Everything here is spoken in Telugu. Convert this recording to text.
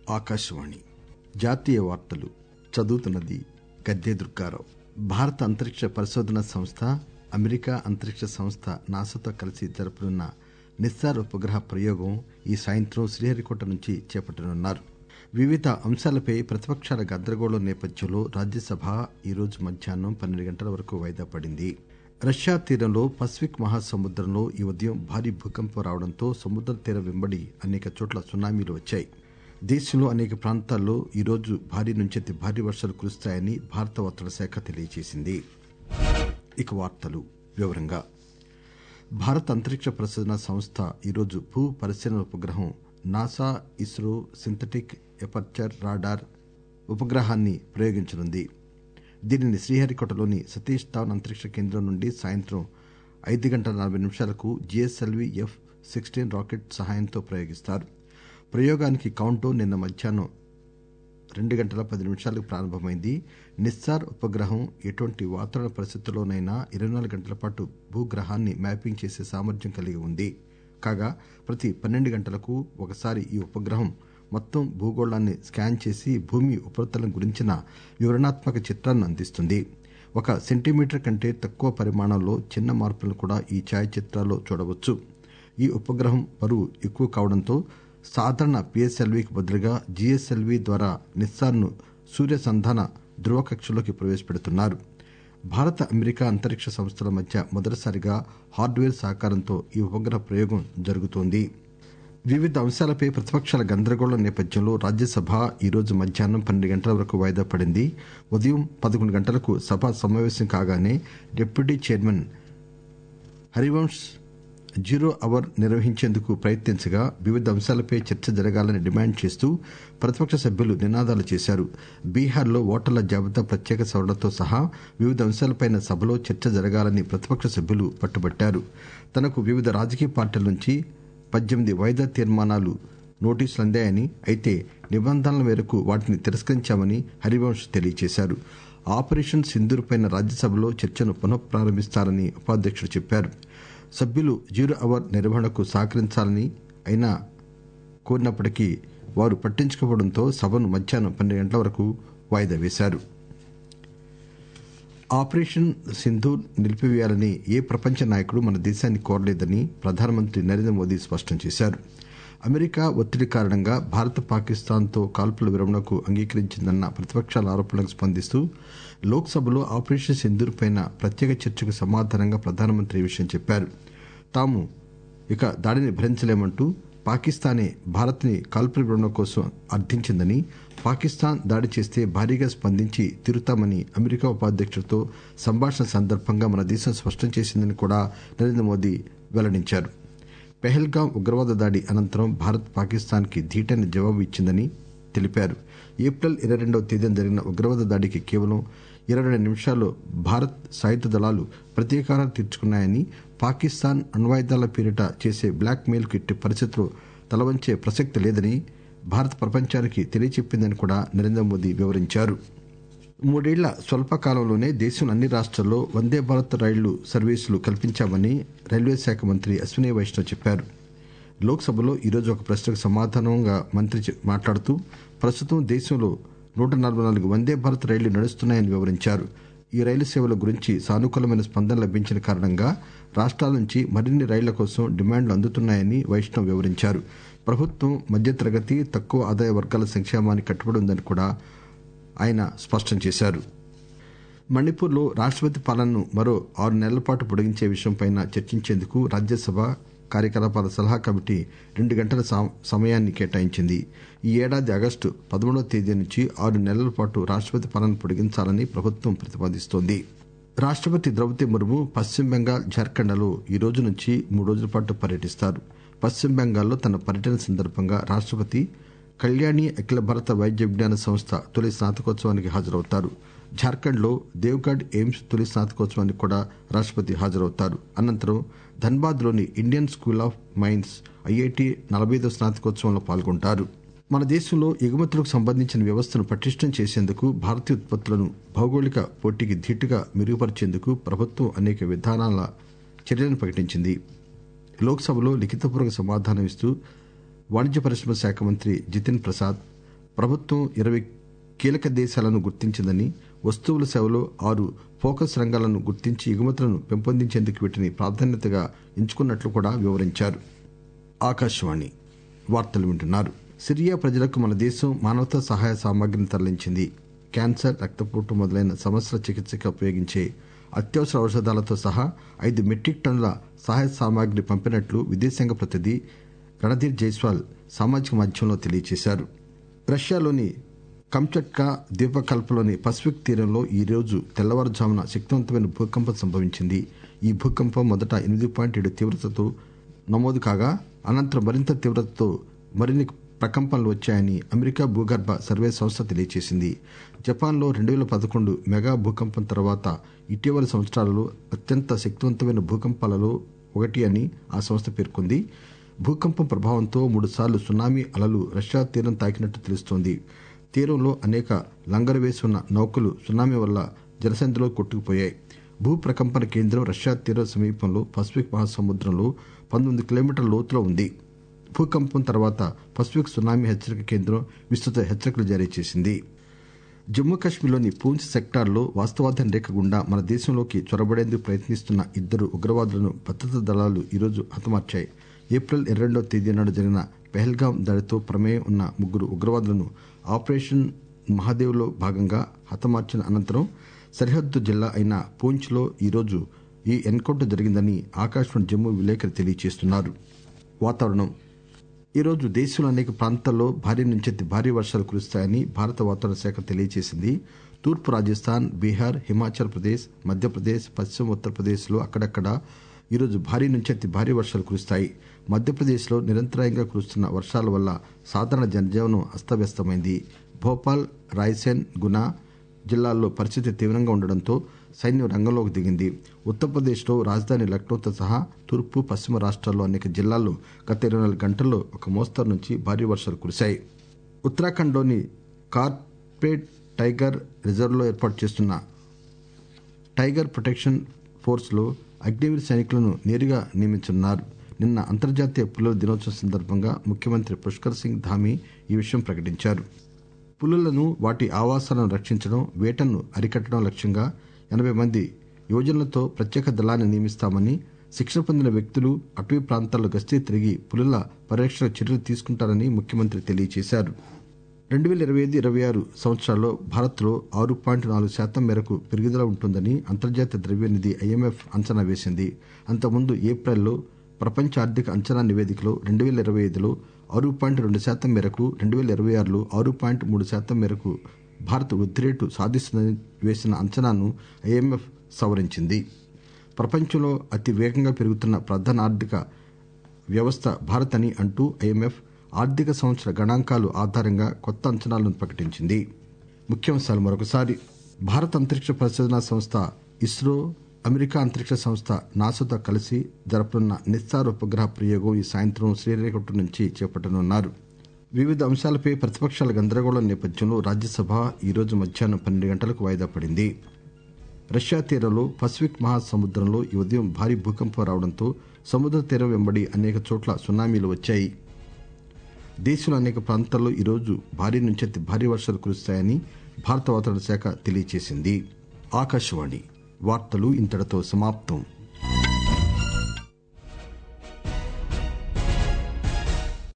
ఆకాశవాణి జాతీయ వార్తలు చదువుతున్నది గద్దె దుర్గారావు భారత అంతరిక్ష పరిశోధన సంస్థ అమెరికా అంతరిక్ష సంస్థ నాసాతో కలిసి జరపనున్న నిస్సార్ ఉపగ్రహ ప్రయోగం ఈ సాయంత్రం శ్రీహరికోట నుంచి చేపట్టనున్నారు వివిధ అంశాలపై ప్రతిపక్షాల గందరగోళం నేపథ్యంలో రాజ్యసభ ఈరోజు మధ్యాహ్నం పన్నెండు గంటల వరకు వాయిదా పడింది రష్యా తీరంలో పసిఫిక్ మహాసముద్రంలో ఈ ఉదయం భారీ భూకంపం రావడంతో సముద్ర తీరం వెంబడి అనేక చోట్ల సునామీలు వచ్చాయి దేశంలో అనేక ప్రాంతాల్లో ఈరోజు భారీ నుంచి అతి భారీ వర్షాలు కురుస్తాయని భారత వాతావరణ శాఖ తెలియజేసింది ఇక వార్తలు వివరంగా భారత అంతరిక్ష పరిశోధన సంస్థ ఈరోజు భూ పరిశీలన ఉపగ్రహం NASA ISRO synthetic aperture radar ఉపగ్రహాన్ని ప్రయోగించనుంది దీనిని శ్రీహరికోటలోని సతీష్ ధావన్ అంతరిక్ష కేంద్రం నుండి సాయంత్రం ఐదు గంటల నలభై నిమిషాలకు జిఎస్ఎల్వి ఎఫ్ సిక్స్టీన్ రాకెట్ సహాయంతో ప్రయోగిస్తారు ప్రయోగానికి కౌంట్ డౌన్ నిన్న మధ్యాహ్నం రెండు గంటల పది నిమిషాలకు ప్రారంభమైంది నిస్సార్ ఉపగ్రహం ఎటువంటి వాతావరణ పరిస్థితుల్లోనైనా ఇరవై నాలుగు గంటల పాటు భూగ్రహాన్ని మ్యాపింగ్ చేసే సామర్థ్యం కలిగి ఉంది కాగా ప్రతి పన్నెండు గంటలకు ఒకసారి ఈ ఉపగ్రహం మొత్తం భూగోళాన్ని స్కాన్ చేసి భూమి ఉపరితలం గురించిన వివరణాత్మక చిత్రాన్ని అందిస్తుంది ఒక సెంటీమీటర్ కంటే తక్కువ పరిమాణంలో చిన్న మార్పులను కూడా ఈ ఛాయాచిత్రాల్లో చూడవచ్చు ఈ ఉపగ్రహం బరువు ఎక్కువ కావడంతో సాధారణ పిఎస్ఎల్వికి బదులుగా జిఎస్ఎల్వి ద్వారా నిస్సార్ను సూర్య సంధాన ధృవ కక్షలోకి ప్రవేశపెడుతున్నారు భారత అమెరికా అంతరిక్ష సంస్థల మధ్య మొదటిసారిగా హార్డ్వేర్ సహకారంతో ఈ ఉపగ్రహ ప్రయోగం జరుగుతోంది వివిధ అంశాలపై ప్రతిపక్షాల గందరగోళం నేపథ్యంలో రాజ్యసభ ఈరోజు మధ్యాహ్నం పన్నెండు గంటల వరకు వాయిదా పడింది ఉదయం పదకొండు గంటలకు సభ సమావేశం కాగానే deputy chairman Harivansh zero hour నిర్వహించేందుకు ప్రయత్నించగా వివిధ అంశాలపై చర్చ జరగాలని డిమాండ్ చేస్తూ ప్రతిపక్ష సభ్యులు నినాదాలు చేశారు బీహార్లో ఓటర్ల జాబితా ప్రత్యేక సవరణతో సహా వివిధ అంశాలపై సభలో చర్చ జరగాలని ప్రతిపక్ష సభ్యులు పట్టుబట్టారు తనకు వివిధ రాజకీయ పార్టీల నుంచి పద్దెనిమిది వాయిదా తీర్మానాలు నోటీసులు అందాయని అయితే నిబంధనల మేరకు వాటిని తిరస్కరించామని హరివంశ్ తెలియజేశారు ఆపరేషన్ సింధూర్ పై రాజ్యసభలో చర్చను పునఃప్రారంభిస్తారని ఉపాధ్యక్షుడు చెప్పారు సభ్యులు జీరో అవర్ నిర్వహణకు సహకరించాలని అయినా కోరినప్పటికీ వారు పట్టించుకోవడంతో సభను మధ్యాహ్నం పన్నెండు గంటల వరకు వాయిదా వేశారు ఆపరేషన్ సింధూర్ నిలిపివేయాలని ఏ ప్రపంచ నాయకుడు మన దేశాన్ని కోరలేదని ప్రధానమంత్రి నరేంద్ర మోదీ స్పష్టం చేశారు అమెరికా ఒత్తిడి కారణంగా భారత్ పాకిస్తాన్తో కాల్పుల విరమణకు అంగీకరించిందన్న ప్రతిపక్షాల ఆరోపణలకు స్పందిస్తూ లోక్సభలో ఆపరేషన్ సింధూర్ పై ప్రత్యేక చర్చకు సమాధానంగా ప్రధానమంత్రి ఈ విషయం చెప్పారు తాము ఇక దాడిని భరించలేమంటూ పాకిస్తానే భారత్ ని కాల్పుల విరమణ కోసం అర్థించిందని పాకిస్తాన్ దాడి చేస్తే భారీగా స్పందించి తీరుతామని అమెరికా ఉపాధ్యక్షుడితో సంభాషణ సందర్భంగా మన దేశం స్పష్టం చేసిందని కూడా నరేంద్ర మోదీ వెల్లడించారు పెహల్గాం ఉగ్రవాద దాడి అనంతరం భారత్ పాకిస్తాన్ కి ధీటైన జవాబు ఇచ్చిందని తెలిపారు ఏప్రిల్ ఇరవై రెండవ తేదీన జరిగిన ఉగ్రవాద దాడికి కేవలం ఇరవై రెండు నిమిషాల్లో భారత్ సాయుధ దళాలు ప్రతీకారం తీర్చుకున్నాయని పాకిస్తాన్ అణ్వాయుధాల పేరిట చేసే బ్లాక్ మెయిల్ కు ఎట్టి పరిస్థితుల్లో తలవంచే ప్రసక్తి లేదని భారత్ ప్రపంచానికి తెలియచెప్పిందని కూడా నరేంద్ర మోదీ వివరించారు మూడేళ్ల స్వల్పకాలంలోనే దేశంలో అన్ని రాష్ట్రాల్లో వందే భారత్ రైళ్లు సర్వీసులు కల్పించామని రైల్వే శాఖ మంత్రి అశ్విని వైష్ణవ్ చెప్పారు లోక్సభలో ఈరోజు ఒక ప్రశ్నకు సమాధానంగా మంత్రి మాట్లాడుతూ ప్రస్తుతం దేశంలో నూట నలభై నాలుగు వందే భారత్ రైళ్లు నడుస్తున్నాయని వివరించారు ఈ రైలు సేవల గురించి సానుకూలమైన స్పందన లభించిన కారణంగా రాష్ట్రాల నుంచి మరిన్ని రైళ్ల కోసం డిమాండ్లు అందుతున్నాయని వైష్ణవ్ వివరించారు ప్రభుత్వం మధ్యతరగతి తక్కువ ఆదాయ వర్గాల సంక్షేమానికి కట్టుబడి ఉందని కూడా ఆయన స్పష్టం చేశారు మణిపూర్లో రాష్టపతి పాలనను మరో ఆరు నెలల పాటు పొడిగించే విషయంపై చర్చించేందుకు రాజ్యసభ కార్యకలాపాల సలహా కమిటీ రెండు గంటల సమయాన్ని కేటాయించింది ఈ ఏడాది ఆగస్టు పదమూడవ తేదీ నుంచి ఆరు నెలల పాటు రాష్టపతి పాలన పొడిగించాలని ప్రభుత్వం ప్రతిపాదిస్తోంది రాష్టపతి ద్రౌపది ముర్ము పశ్చిమ బెంగాల్ జార్ఖండ్లలో ఈ రోజు నుంచి మూడు రోజుల పాటు పర్యటిస్తారు పశ్చిమ బెంగాల్లో తన పర్యటన సందర్భంగా రాష్టపతి కళ్యాణి అఖిల భారత వైద్య విజ్ఞాన సంస్థ తొలి స్నాతకోత్సవానికి హాజరవుతారు జార్ఖండ్ లో దేవ్గఢ్ ఎయిమ్స్ తొలి స్నాతకోత్సవానికి కూడా రాష్టపతి హాజరవుతారు అనంతరం ధన్బాద్ లోని Indian school of mines IIT నలభైదో స్నాతకోత్సవంలో పాల్గొంటారు మన దేశంలో ఎగుమతులకు సంబంధించిన వ్యవస్థను పటిష్టం చేసేందుకు భారతీయ ఉత్పత్తులను భౌగోళిక పోటీకి ధీటుగా మెరుగుపరిచేందుకు ప్రభుత్వం అనేక విధానాల చర్యలను ప్రకటించింది లోక్సభలో లిఖితపూర్వక సమాధానం ఇస్తూ వాణిజ్య పరిశ్రమల శాఖ మంత్రి జితిన్ ప్రసాద్ ప్రభుత్వం ఇరవై కీలక దేశాలను గుర్తించిందని వస్తువుల సేవలో ఆరు ఫోకస్ రంగాలను గుర్తించి ఎగుమతులను పెంపొందించేందుకు వీటిని ప్రాధాన్యతగా ఎంచుకున్నట్లు కూడా వివరించారు ఆకాశవాణి వార్తలు వింటున్నారు సిరియా ప్రజలకు మన దేశం మానవతా సహాయ సామాగ్రిని తరలించింది క్యాన్సర్ రక్తపోటు మొదలైన సమస్యల చికిత్సకి ఉపయోగించే అత్యవసర ఔషధాలతో సహా ఐదు మెట్రిక్ టన్నుల సహాయ సామాగ్రి పంపినట్లు విదేశాంగ ప్రతినిధి రణధీర్ జైస్వాల్ సామాజిక మాధ్యమంలో తెలియజేశారు రష్యాలోని కంచట్కా ద్వీపకల్పంలోని పసిఫిక్ తీరంలో ఈ రోజు తెల్లవారుజామున శక్తివంతమైన భూకంపం సంభవించింది ఈ భూకంపం మొదట ఎనిమిది పాయింట్ ఏడు తీవ్రతతో నమోదు కాగా అనంతరం మరింత తీవ్రతతో మరిన్ని ప్రకంపనలు వచ్చాయని అమెరికా భూగర్భ సర్వే సంస్థ తెలియజేసింది జపాన్లో రెండు వేల పదకొండు మెగా భూకంపం తర్వాత ఇటీవలి సంవత్సరాలలో అత్యంత శక్తివంతమైన భూకంపాలలో ఒకటి అని ఆ సంస్థ పేర్కొంది భూకంపం ప్రభావంతో మూడుసార్లు సునామీ అలలు రష్యా తీరం తాకినట్టు తెలుస్తోంది తీరంలో అనేక లంగరు వేసి ఉన్న నౌకలు సునామీ వల్ల జలసంధిలో కొట్టుకుపోయాయి భూ ప్రకంపన కేంద్రం రష్యా తీర సమీపంలో పసిఫిక్ మహాసముద్రంలో పంతొమ్మిది కిలోమీటర్ల లోతులో ఉంది భూకంపం తర్వాత పసిఫిక్ సునామీ హెచ్చరిక కేంద్రం విస్తృత హెచ్చరికలు జారీ చేసింది జమ్మూ కాశ్మీర్లోని పూంచ్ సెక్టార్లో వాస్తవాధీన రేఖ గుండా మన దేశంలోకి చొరబడేందుకు ప్రయత్నిస్తున్న ఇద్దరు ఉగ్రవాదులను భద్రతా దళాలు ఈరోజు హతమార్చాయి ఏప్రిల్ ఇరవై రెండవ తేదీ నాడు జరిగిన పెహల్గాం దాడితో ప్రమేయం ఉన్న ముగ్గురు ఉగ్రవాదులను ఆపరేషన్ మహాదేవ్లో భాగంగా హతమార్చిన అనంతరం సరిహద్దు జిల్లా అయిన పూంచ్లో ఈరోజు ఈ ఎన్కౌంటర్ జరిగిందని ఆకాశవాణి జమ్మూ విలేకరి తెలియజేస్తున్నారు వాతావరణం ఈరోజు దేశంలో అనేక ప్రాంతాల్లో భారీ నుంచి అతి భారీ వర్షాలు కురుస్తాయని భారత వాతావరణ శాఖ తెలియజేసింది తూర్పు రాజస్థాన్ బీహార్ హిమాచల్ ప్రదేశ్ మధ్యప్రదేశ్ పశ్చిమ ఉత్తరప్రదేశ్ లో అక్కడక్కడ ఈరోజు భారీ నుంచి అతి భారీ వర్షాలు కురుస్తాయి మధ్యప్రదేశ్ లో నిరంతరాయంగా కురుస్తున్న వర్షాల వల్ల సాధారణ జనజీవనం అస్తవ్యస్తమైంది భోపాల్ రాయ్సేన్ గునా జిల్లాల్లో పరిస్థితి తీవ్రంగా ఉండడంతో సైన్యం రంగంలోకి దిగింది ఉత్తరప్రదేశ్లో రాజధాని లక్నోతో సహా తూర్పు పశ్చిమ రాష్ట్రాల్లో అనేక జిల్లాల్లో గత ఇరవై నాలుగు గంటల్లో ఒక మోస్తరు నుంచి భారీ వర్షాలు కురిశాయి ఉత్తరాఖండ్లోని కార్పొరేట్ టైగర్ రిజర్వ్లో ఏర్పాటు చేస్తున్న టైగర్ ప్రొటెక్షన్ ఫోర్స్లో అగ్నివీర్ సైనికులను నేరుగా నియమించనున్నారు నిన్న అంతర్జాతీయ పులుల దినోత్సవం సందర్భంగా ముఖ్యమంత్రి పుష్కర్ సింగ్ ధామీ ఈ విషయం ప్రకటించారు పులులను వాటి ఆవాసాలను రక్షించడం వేటను అరికట్టడం లక్ష్యంగా ఎనభై మంది యువజనులతో ప్రత్యేక దళాన్ని నియమిస్తామని శిక్షణ పొందిన వ్యక్తులు అటవీ ప్రాంతాల్లో గస్తీ తిరిగి పులుల పరిరక్షణ చర్యలు తీసుకుంటారని ముఖ్యమంత్రి తెలియజేశారు రెండు వేల ఇరవై ఐదు ఇరవై ఆరు సంవత్సరాల్లో భారత్లో ఆరు పాయింట్ నాలుగు శాతం మేరకు పెరుగుదల ఉంటుందని అంతర్జాతీయ ద్రవ్యనిధి ఐఎంఎఫ్ అంచనా వేసింది అంతకుముందు ఏప్రిల్లో ప్రపంచ ఆర్థిక అంచనా నివేదికలో రెండు వేల ఇరవై ఐదులో ఆరు పాయింట్ రెండు శాతం మేరకు రెండు వేల ఇరవై ఆరులో ఆరు పాయింట్ మూడు శాతం మేరకు భారత్ వృద్ధి రేటు సాధిస్తుందని వేసిన అంచనాను ఐఎంఎఫ్ సవరించింది ప్రపంచంలో అతి వేగంగా పెరుగుతున్న ప్రధాన ఆర్థిక వ్యవస్థ భారత్ అని అంటూ ఐఎంఎఫ్ ఆర్థిక సంవత్సర గణాంకాలు ఆధారంగా కొత్త అంచనాలను ప్రకటించింది ముఖ్యాంశాలు మరొకసారి భారత అంతరిక్ష పరిశోధనా సంస్థ ఇస్రో అమెరికా అంతరిక్ష సంస్థ నాసాతో కలిసి జరపనున్న నిస్సార్ ఉపగ్రహ ప్రయోగం ఈ సాయంత్రం శ్రీహరికోట నుంచి చేపట్టనున్నారు వివిధ అంశాలపై ప్రతిపక్షాల గందరగోళం నేపథ్యంలో రాజ్యసభ ఈరోజు మధ్యాహ్నం పన్నెండు గంటలకు వాయిదా పడింది రష్యా తీరంలో పసిఫిక్ మహాసముద్రంలో ఈ ఉదయం భారీ భూకంపం రావడంతో సముద్ర తీరం వెంబడి అనేక చోట్ల సునామీలు వచ్చాయి దేశంలో అనేక ప్రాంతాల్లో ఈరోజు భారీ నుంచి అతి భారీ వర్షాలు కురుస్తాయని భారత వాతావరణ శాఖ తెలియజేసింది ఆకాశవాణి వార్తలు ఇంతటితో సమాప్తం